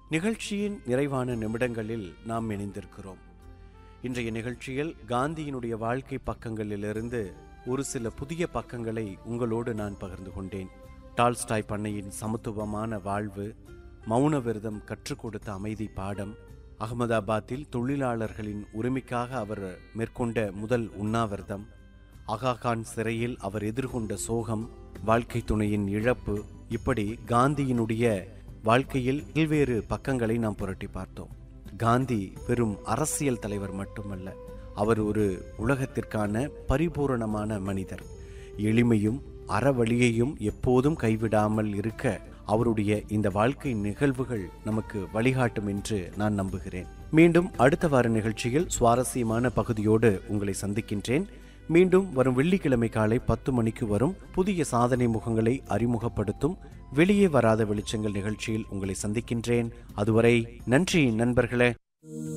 நிகழ்ச்சியின் நிறைவான நிமிடங்களில் நாம் இணைந்திருக்கிறோம் இன்றைய நிகழ்ச்சியில் காந்தியினுடைய வாழ்க்கை பக்கங்களிலிருந்து ஒரு சில புதிய பக்கங்களை உங்களோடு நான் பகிர்ந்து கொண்டேன் டால்ஸ்டாய் பண்ணையின் சமத்துவமான வாழ்வு மௌன விரதம் கற்றுக் கொடுத்த அமைதி பாடம் அகமதாபாத்தில் தொழிலாளர்களின் உரிமைக்காக அவர் மேற்கொண்ட முதல் உண்ணாவிரதம் அகாகான் சிறையில் அவர் எதிர்கொண்ட சோகம் வாழ்க்கை துணையின் இழப்பு இப்படி காந்தியினுடைய வாழ்க்கையில் பல்வேறு பக்கங்களை நாம் புரட்டி பார்த்தோம் காந்தி வெறும் அரசியல் தலைவர் மட்டுமல்ல அவர் ஒரு உலகத்திற்கான பரிபூரணமான மனிதர் எளிமையும் அறவழியையும் எப்போதும் கைவிடாமல் இருக்க அவருடைய இந்த வாழ்க்கை நிகழ்வுகள் நமக்கு வழிகாட்டும் என்று நான் நம்புகிறேன் மீண்டும் அடுத்த வார நிகழ்ச்சியில் சுவாரஸ்யமான பகுதியோடு உங்களை சந்திக்கின்றேன் மீண்டும் வரும் வெள்ளிக்கிழமை காலை பத்து மணிக்கு வரும் புதிய சாதனை முகங்களை அறிமுகப்படுத்தும் வெளியே வராத வெளிச்சங்கள் நிகழ்ச்சியில் உங்களை சந்திக்கின்றேன் அதுவரை நன்றி நண்பர்களே